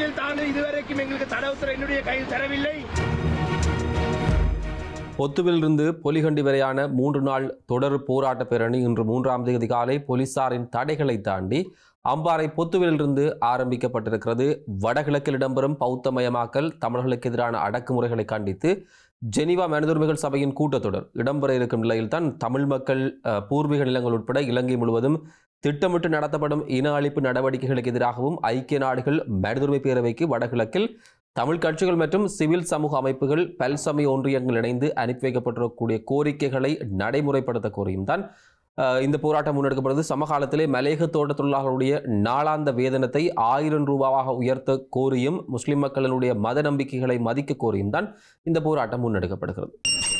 பொத்துவில் தான் இதுவரைக்கும் எங்களுக்கு தட உத்தரவு என்னுடைய கையில் தரவில்லை பொத்துவிலிருந்து பொலிகண்டி வரையான மூன்று நாள் தொடர் போராட்ட பேரணி இன்று மூன்றாம் தேதி காலை போலீசாரின் தடைகளை தாண்டி அம்பாறை பொத்துவிலிருந்து ஆரம்பிக்கப்பட்டிருக்கிறது வடகிழக்கில் இடம்பெறும் பௌத்தமயமாக்கல் தமிழர்களுக்கு எதிரான அடக்குமுறைகளை கண்டித்து ஜெனீவா மனிதுரிமைகள் சபையின் கூட்டத்தொடர் இடம்பெற இருக்கும் நிலையில்தான் தமிழ் மக்கள் அஹ், பூர்வீக நிலங்கள் உட்பட இலங்கை முழுவதும் திட்டமிட்டு நடத்தப்படும் இன அழிப்பு நடவடிக்கைகளுக்கு எதிராகவும் ஐக்கிய நாடுகள் மனிதுரிமை பேரவைக்கு வடகிழக்கில் தமிழ் கட்சிகள் மற்றும் சிவில் சமூக அமைப்புகள் பல்சமய ஒன்றியங்கள் இணைந்து அனுப்பி வைக்கப்பட்டிருக்கக்கூடிய கோரிக்கைகளை நடைமுறைப்படுத்த கோரியும் தான் அஹ், இந்த போராட்டம் முன்னெடுக்கப்படுது சமகாலத்திலே மலேக தோட்ட தொழிலாளர்களுடைய நாளாந்த வேதனத்தை ஆயிரம் ரூபாவாக உயர்த்த கோரியும் முஸ்லிம் மக்களினுடைய மத நம்பிக்கைகளை மதிக்க கோரியும் தான் இந்த போராட்டம் முன்னெடுக்கப்படுகிறது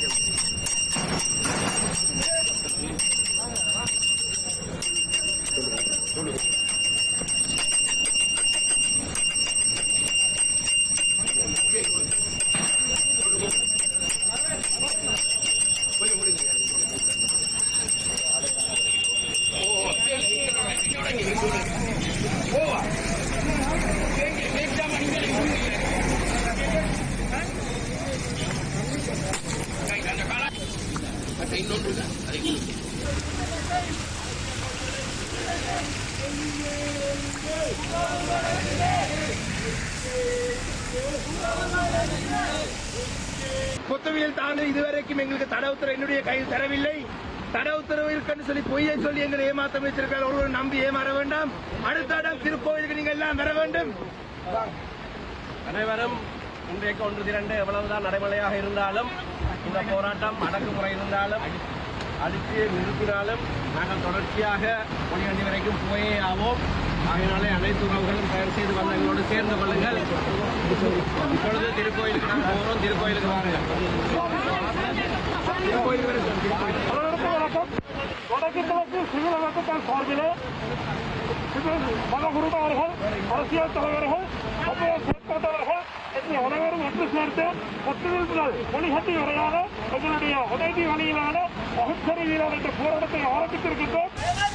பொத்துவில் தான் இதுவரைக்கும் எங்களுக்கு தட உத்தரவு என்னுடைய கையில் தரவில்லை தட உத்தரவு இருக்குன்னு சொல்லி பொய்யை சொல்லி எங்களை ஏமாத்த வச்சிருக்காங்க ஒருவர் நம்பி ஏமாற வேண்டாம் அடுத்த இடம் திருக்கோயிலுக்கு நீங்க எல்லாம் வர வேண்டும் அனைவரும் இன்றைக்கு ஒன்று திரண்டு எவ்வளவுதான் நடைமுறையாக இருந்தாலும் இந்த போராட்டம் அடக்குமுறை இருந்தாலும் அடித்து நிறுத்தினாலும் நாங்கள் தொடர்ச்சியாக பொலிகண்டி வரைக்கும் போயே ஆவோம் ஆகையினாலே அனைத்து உறவுகளும் தயார் செய்து வந்து எங்களோடு சேர்ந்து கொள்ளுங்கள் இப்பொழுது திருக்கோயிலுக்கு நாங்கள் போகிறோம் திருக்கோயிலுக்கு வாருங்கள் திருக்கோயிலுக்கு வர திருக்கோயில் வடக்கு கிழக்கு சிவில் அமைப்புகள் சார்பிலே சிவில் மத குருமார்கள் அரசியல் தலைவர்கள் சமூக செயற்பாட்டாளர்கள் என்று அனைவரும் ஒன்று சேர்த்து ஒத்துழைப்புகள் ஒளிகட்டி வரையான எங்களுடைய உதவி வழியிலான அகச்சரி வீரர் என்ற போராட்டத்தை ஆரம்பித்திருக்கின்றோம்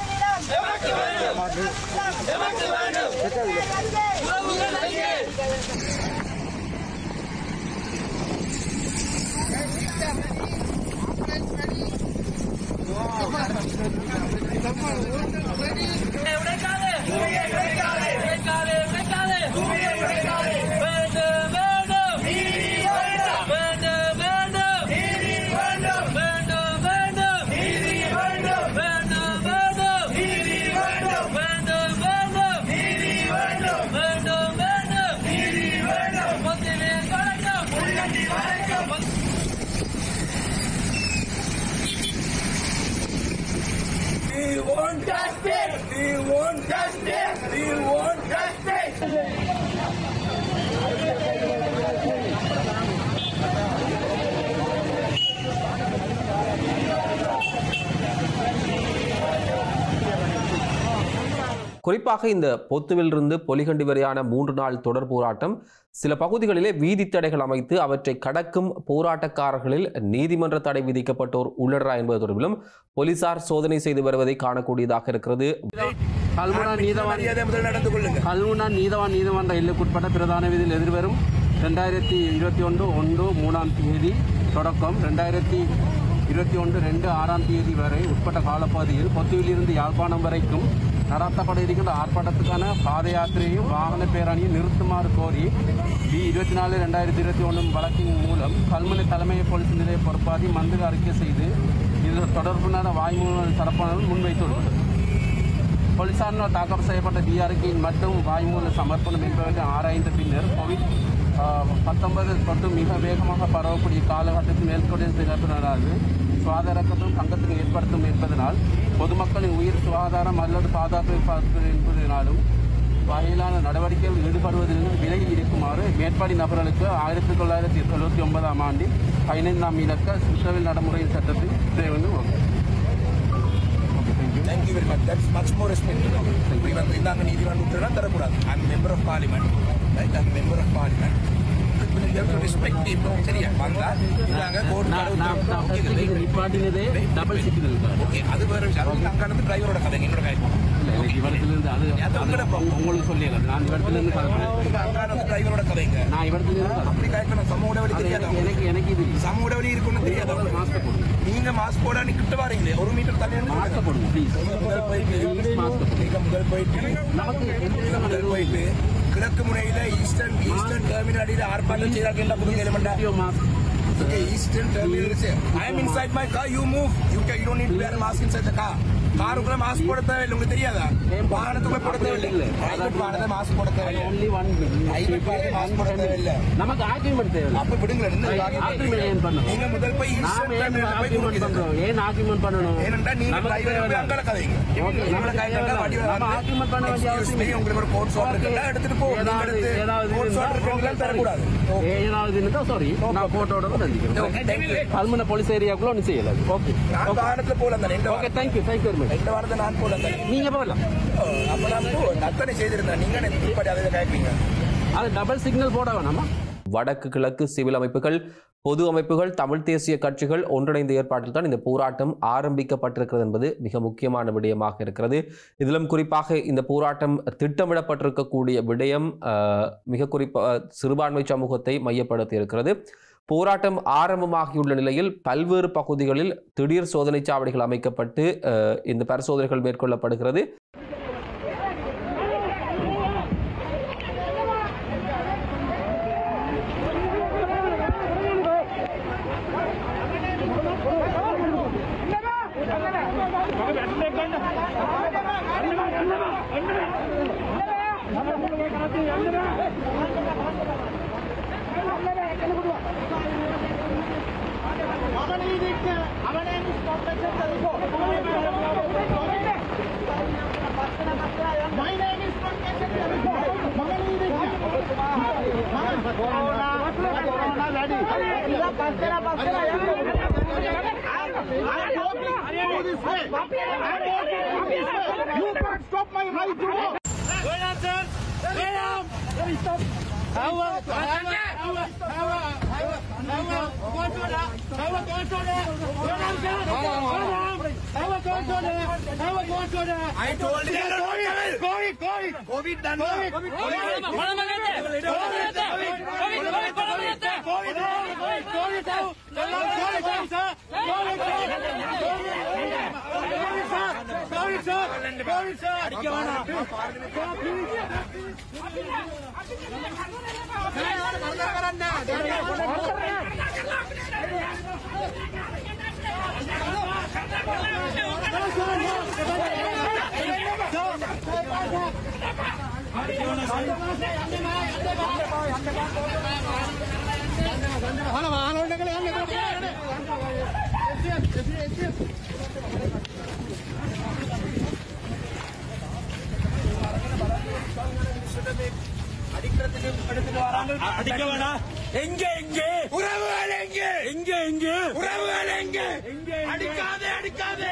குறிப்பாக இந்த பொத்துவிலிருந்து பொலிகண்டி வரையான மூன்று நாள் தொடர் போராட்டம் சில பகுதிகளிலே வீதி தடைகள் அமைத்து அவற்றை கடக்கும் போராட்டக்காரர்களில் நீதிமன்ற தடை விதிக்கப்பட்டோர் உள்ளடரா என்பது தொடர்பிலும் போலீசார் சோதனை செய்து வருவதை காணக்கூடியதாக இருக்கிறது கல்முனா நீதவான் கல்முனா நீதவான் நீதிமன்ற எல்லைக்குட்பட்ட பிரதான வீதியில் எதிர்வரும் ரெண்டாயிரத்தி இருபத்தி ஒன்று ஒன்று மூணாம் தேதி தொடக்கம் ரெண்டாயிரத்தி இருபத்தி ஒன்று ரெண்டு ஆறாம் தேதி வரை உட்பட்ட காலப்பகுதியில் பொத்துவிலிருந்து யாழ்ப்பாணம் வரைக்கும் நடத்தப்பட இருக்கின்ற ஆர்ப்பாட்டத்துக்கான பாத யாத்திரையும் வாகன பேரணியும் நிறுத்துமாறு கோரி பி இருபத்தி நாலு ரெண்டாயிரத்தி இருபத்தி ஒன்று வழக்கின் மூலம் கல்முனை தலைமை போலீஸ் நிலைய பொறுப்பாதி மந்திரி அறிக்கை செய்து இதில் தொடர்புடைய வாய்மூலம் தரப்பாளர்கள் முன்வைத்துள்ளது போலீசாரினால் தாக்கல் செய்யப்பட்ட டிஆர்கியின் மற்றும் வாய்மூல சமர்ப்பணம் என்பவற்றை ஆராய்ந்த பின்னர் கோவிட் பத்தொன்பது தொற்று மிக வேகமாக பரவக்கூடிய காலகட்டத்தில் மேற்கொண்டு சிறப்பினராது சுகாதாரத்தும் சங்கத்துக்கு ஏற்படுத்தும் என்பதனால் பொதுமக்களின் உயிர் சுகாதாரம் அல்லது பாதுகாப்பை பார்ப்பது என்பதனாலும் வகையிலான நடவடிக்கைகளில் ஈடுபடுவதிலிருந்து விலகி இருக்குமாறு மேற்படி நபர்களுக்கு ஆயிரத்தி தொள்ளாயிரத்தி எழுபத்தி ஒன்பதாம் ஆண்டில் பதினைந்தாம் இலக்க குற்றவியல் நடைமுறை சட்டத்தில் தேவைன்னு Thank you very much. That's much more respectable. இவங்க இந்தாங்க நீதிமன்றம் விட்டுறா தரக்கூடாது I'm a member of parliament. Right? I'm a member of parliament. You have to respect people. சரியா வந்தா இந்தாங்க கோர்ட் நிப்பாட்டினதே டபுள் சிக்னல் ஓகே அது வேற விஷயம் அது அங்க இருந்து டிரைவரோட கதை என்னோட கதை இல்ல எனக்கு இவரத்திலிருந்து அது அது உங்களோட problem. உங்களுக்கு சொல்லல நான் இவரத்திலிருந்து கலக்கிறேன் அங்கான டிரைவரோட கதைங்க நான் இவரத்திலிருந்து கலக்கிறேன். அப்படி காய்க்கணும் சம உடவழி அது தெரியாத எனக்கு எனக்கு எனக்கு இது இல்லை. சம உடவழி இருக்குன்னு தெரியாத மாஸ்க் போடுங்க நீங்க மாஸ்க் போட நீ கிட்ட வாரீங்களே ஒரு மீட்டர் தள்ளி நின்னு மாஸ்க் போடுங்க ப்ளீஸ் முதல் போயிட்டு மாஸ்க் போடுங்க நீங்க முதல் போயிட்டு நமக்கு எந்த நீங்க விதமான முதல் போயிட்டு கிழக்கு முனையில ஈஸ்டர்ன் ஈஸ்டர்ன் டெர்மினல் அடியில் ஆர்ப்பாட்டம் செய்தார்கள் என்ன புதுங்க எலிமெண்டா video mask Okay, Eastern Terminal. say, I am inside my car. You move. You can. You don't need to wear a mask inside the car. காருக்குள்ள மாஸ்க் போட தேவையில்லை உங்களுக்கு தெரியாதா வாகனத்துக்குள்ள போட தேவையில்லை பிரைவேட் வாகனத்தை மாஸ்க் போட தேவையில்லை only one பிரைவேட் வாகனத்தை மாஸ்க் போட தேவையில்லை நமக்கு ஆர்குமெண்ட் தேவை அப்ப விடுங்களேன் இந்த ஆர்குமெண்ட் ஏன் பண்ணணும் நீங்க முதல் போய் நாம ஈஸ்டர்ன் ஏன் டெர்மினல் போய் ஆர்குமெண்ட் கொடுக்குறீங்க பண்றோம் ஏன் ஆர்குமெண்ட் பண்ணணும் ஏனென்றா நீங்க நமக்கு டிரைவர் போய் தேவையில்லை. அங்கே கதைங்க Okay, நம்மள நமக்கு கையில தேவையில்லை. வடி நம்ம argument பண்ண வேண்டிய அவசியம் இல்லை. உங்களுக்கு ஒரு கோட் ஷாட் இருக்குல்ல எடுத்துட்டு போ நீங்க ஏதாவது எடுத்து ஏதாவது கோட் ஷாட் இருக்குல்ல தரக்கூடாது ஏதாவது இருந்தா சாரி நான் போட்டோட தந்திக்கிறேன் பல்மன போலீஸ் ஏரியாக்குள்ள ஒன்றும் செய்யல ஓகே நான் வாகனத்துல போல அந்த ரெண்டு okay thank you thank you very much ரெண்டு வாரத்தை நான் போல அந்த நீங்க போகலாம் அப்ப நான் போ அத்தனை செய்திருந்தேன் நீங்க எனக்கு இப்படி அதை கேட்பீங்க அது டபுள் சிக்னல் போட வேணாமா வடக்கு கிழக்கு சிவில் அமைப்புகள் பொது அமைப்புகள் தமிழ் தேசிய கட்சிகள் ஒன்றிணைந்த ஏற்பாட்டில் தான் இந்த போராட்டம் ஆரம்பிக்கப்பட்டிருக்கிறது என்பது மிக முக்கியமான விடயமாக இருக்கிறது இதிலும் குறிப்பாக இந்த போராட்டம் திட்டமிடப்பட்டிருக்கக்கூடிய விடயம் அஹ், மிக குறிப்பாக சிறுபான்மை சமூகத்தை மையப்படுத்தி இருக்கிறது போராட்டம் ஆரம்பமாகியுள்ள நிலையில் பல்வேறு பகுதிகளில் திடீர் சோதனை சாவடிகள் அமைக்கப்பட்டு அஹ், இந்த பரிசோதனைகள் மேற்கொள்ளப்படுகிறது My name is You can't stop my right to walk. I told you. COVID, COVID, COVID done. COVID. அடிக்க வேணாம் எங்க எங்க உறவுகள் எங்கே எங்க எங்க உறவுகள் எங்கே அடிக்காதே அடிக்காதே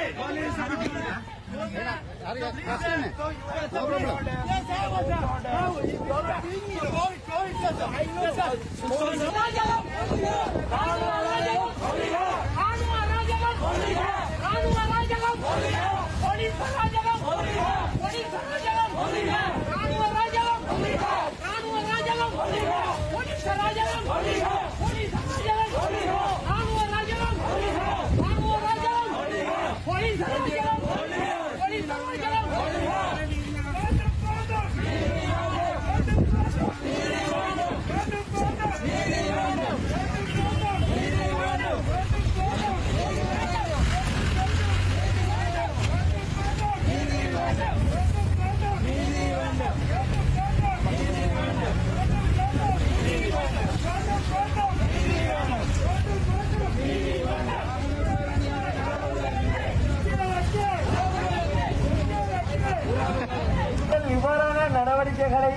இவ்வாறான நடவடிக்கைகளை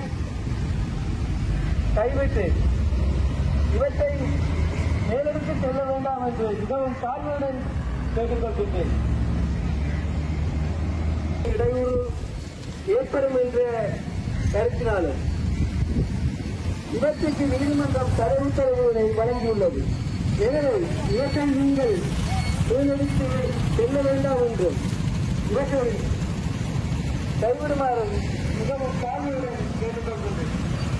கைவிட்டு இவற்றை மேலெடுத்து செல்ல வேண்டாம் என்று மிகவும் தாழ்வுடன் கேட்டுக்கொள்கின்றேன் இடையூறு ஏற்படும் என்ற கருத்தினாலும் இவற்றுக்கு நீதிமன்றம் தடை உத்தரவுகளை வழங்கியுள்ளது எனவே இவற்றை நீங்கள் தேர்ந்தெடுத்து செல்ல வேண்டாம் என்றும் இவற்றை கைவிடுமாறு மிகவும் தாழ்மையுடன் கேட்டுக்கொள்கிறேன்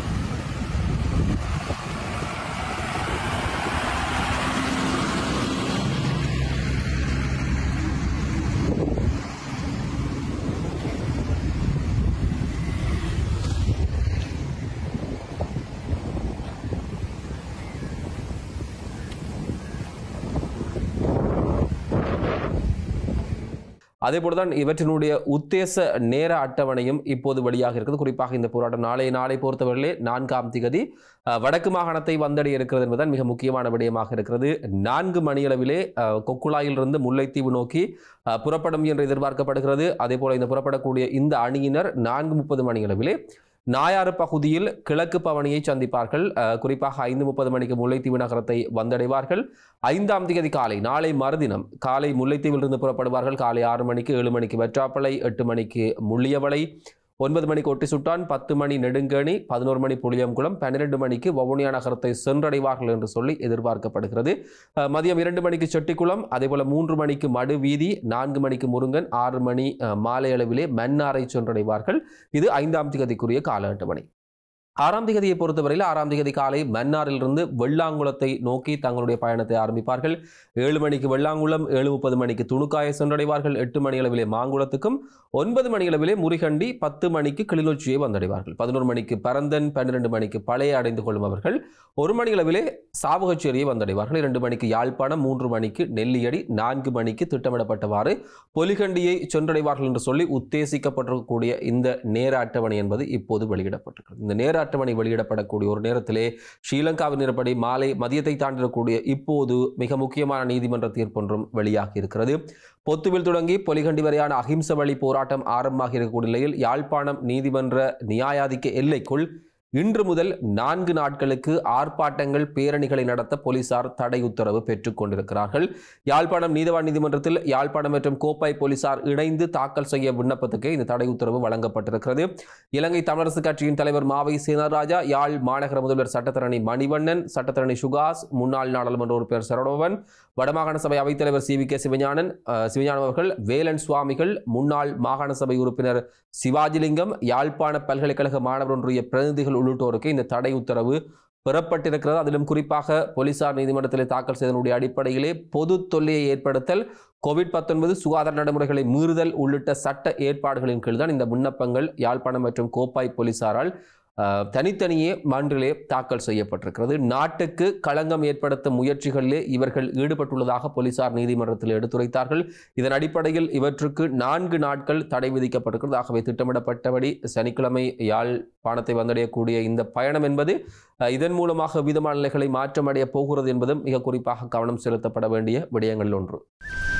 அதேபோலதான் இவற்றினுடைய உத்தேச நேர அட்டவணையும் இப்போது வெளியாக இருக்குது குறிப்பாக இந்த போராட்டம் நாளை நாளை பொறுத்தவரையிலே நான்காம் திகதி அஹ், வடக்கு மாகாணத்தை வந்தடைய இருக்கிறது என்பதுதான் மிக முக்கியமான விடயமாக இருக்கிறது நான்கு மணியளவிலே அஹ், கொக்குழாயிலிருந்து முல்லைத்தீவு நோக்கி அஹ், புறப்படும் என்று எதிர்பார்க்கப்படுகிறது அதேபோல இந்த புறப்படக்கூடிய இந்த அணியினர் நான்கு முப்பது மணியளவிலே நாயாறு பகுதியில் கிழக்கு பவனியை சந்திப்பார்கள் அஹ், குறிப்பாக ஐந்து முப்பது மணிக்கு முல்லைத்தீவு நகரத்தை வந்தடைவார்கள் ஐந்தாம் தேதி காலை நாளை மறுதினம் காலை முல்லைத்தீவிலிருந்து புறப்படுவார்கள் காலை ஆறு மணிக்கு ஏழு மணிக்கு வெற்றாப்பளை எட்டு மணிக்கு முள்ளியவளை ஒன்பது மணிக்கு ஒட்டி சுட்டான் பத்து மணி நெடுங்கணி பதினோரு மணி புளியங்குளம் பன்னிரெண்டு மணிக்கு வவுனியா நகரத்தை சென்றடைவார்கள் என்று சொல்லி எதிர்பார்க்கப்படுகிறது அஹ், மதியம் இரண்டு மணிக்கு செட்டிக்குளம் அதேபோல மூன்று மணிக்கு மடு வீதி நான்கு மணிக்கு முருங்கன் ஆறு மணி அஹ், மாலை அளவிலே மன்னாரை சென்றடைவார்கள் இது ஐந்தாம் திகதிக்குரிய கால அட்டவணை ஆறாம் திகதியை பொறுத்தவரையில் ஆறாம் திகதி காலை மன்னாரிலிருந்து வெள்ளாங்குளத்தை நோக்கி தங்களுடைய பயணத்தை ஆரம்பிப்பார்கள் ஏழு மணிக்கு வெள்ளாங்குளம் ஏழு முப்பது மணிக்கு துணுக்காய சென்றடைவார்கள் எட்டு மணி அளவிலே மாங்குளத்துக்கும் ஒன்பது மணி அளவிலே முறிகண்டி பத்து மணிக்கு கிளிநொச்சியை வந்தடைவார்கள் பதினோரு மணிக்கு பரந்தன் பன்னிரண்டு மணிக்கு பழைய அடைந்து கொள்ளும் அவர்கள் ஒரு மணி அளவிலே சாவகச்சேரியை வந்தடைவார்கள் இரண்டு மணிக்கு யாழ்ப்பாணம் மூன்று மணிக்கு நெல்லியடி நான்கு மணிக்கு திட்டமிடப்பட்டவாறு பொலிகண்டியை சென்றடைவார்கள் என்று சொல்லி உத்தேசிக்கப்பட்டிருக்கக்கூடிய இந்த நேர அட்டவணை என்பது இப்போது வெளியிடப்பட்டிருக்கிறது இந்த நேர அட்டவணை வெளியிடப்படக்கூடிய ஒரு நேரத்திலே ஸ்ரீலங்காவின் நேரப்படி மாலை மதியத்தை தாண்டிடக்கூடிய இப்போது மிக முக்கியமான நீதிமன்ற தீர்ப்பொன்றும் வெளியாகி இருக்கிறது பொத்துவில் தொடங்கி பொலிகண்டி வரையான அகிம்சை வழி போராட்டம் ஆரம்பமாகி இருக்கக்கூடிய நிலையில் யாழ்ப்பாணம் நீதிமன்ற நியாயாதிக்க எல்லைக்குள் இன்று முதல் நான்கு நாட்களுக்கு ஆர்ப்பாட்டங்கள் பேரணிகளை நடத்த போலீசார் தடை உத்தரவு பெற்றுக் கொண்டிருக்கிறார்கள் யாழ்ப்பாணம் நீதவான் நீதிமன்றத்தில் யாழ்ப்பாணம் மற்றும் கோப்பாய் போலீசார் இணைந்து தாக்கல் செய்ய விண்ணப்பத்துக்கு இந்த தடை உத்தரவு வழங்கப்பட்டிருக்கிறது இலங்கை தமிழரசு கட்சியின் தலைவர் மாவை சேனராஜா யாழ் மாநகர முதல்வர் சட்டத்தரணி மணிவண்ணன் சட்டத்தரணி சுகாஸ் முன்னாள் நாடாளுமன்ற உறுப்பினர் சரவணபவன் வடமாகாண சபை அவைத்தலைவர் சி வி கே சிவஞானன் அஹ், சிவஞானம் அவர்கள் வேலன் சுவாமிகள் முன்னாள் மாகாண சபை உறுப்பினர் சிவாஜிலிங்கம் யாழ்ப்பாண பல்கலைக்கழக மாணவர் ஒன்றிய பிரதிநிதிகள் உள்ளிட்டோருக்கு இந்த தடை உத்தரவு பெறப்பட்டிருக்கிறது அதிலும் குறிப்பாக போலீசார் நீதிமன்றத்தில் தாக்கல் செய்ததனுடைய அடிப்படையிலே பொது தொல்லையை ஏற்படுத்தல் கோவிட் பத்தொன்பது சுகாதார நடைமுறைகளை மீறுதல் உள்ளிட்ட சட்ட ஏற்பாடுகளின் கீழ் தான் இந்த விண்ணப்பங்கள் யாழ்ப்பாணம் மற்றும் கோப்பாய் போலீசாரால் அஹ், தனித்தனியே மன்றிலே தாக்கல் செய்யப்பட்டிருக்கிறது நாட்டுக்கு களங்கம் ஏற்படுத்தும் முயற்சிகளிலே இவர்கள் ஈடுபட்டுள்ளதாக போலீசார் நீதிமன்றத்தில் எடுத்துரைத்தார்கள் இதன் அடிப்படையில் இவற்றுக்கு நான்கு நாட்கள் தடை விதிக்கப்பட்டிருக்கிறது ஆகவே திட்டமிடப்பட்டபடி சனிக்கிழமை யாழ்ப்பாணத்தை வந்தடையக்கூடிய இந்த பயணம் என்பது அஹ், இதன் மூலமாக விதமான நிலைகளை மாற்றமடைய போகிறது என்பதும் மிக குறிப்பாக கவனம் செலுத்தப்பட வேண்டிய விடயங்களில் ஒன்று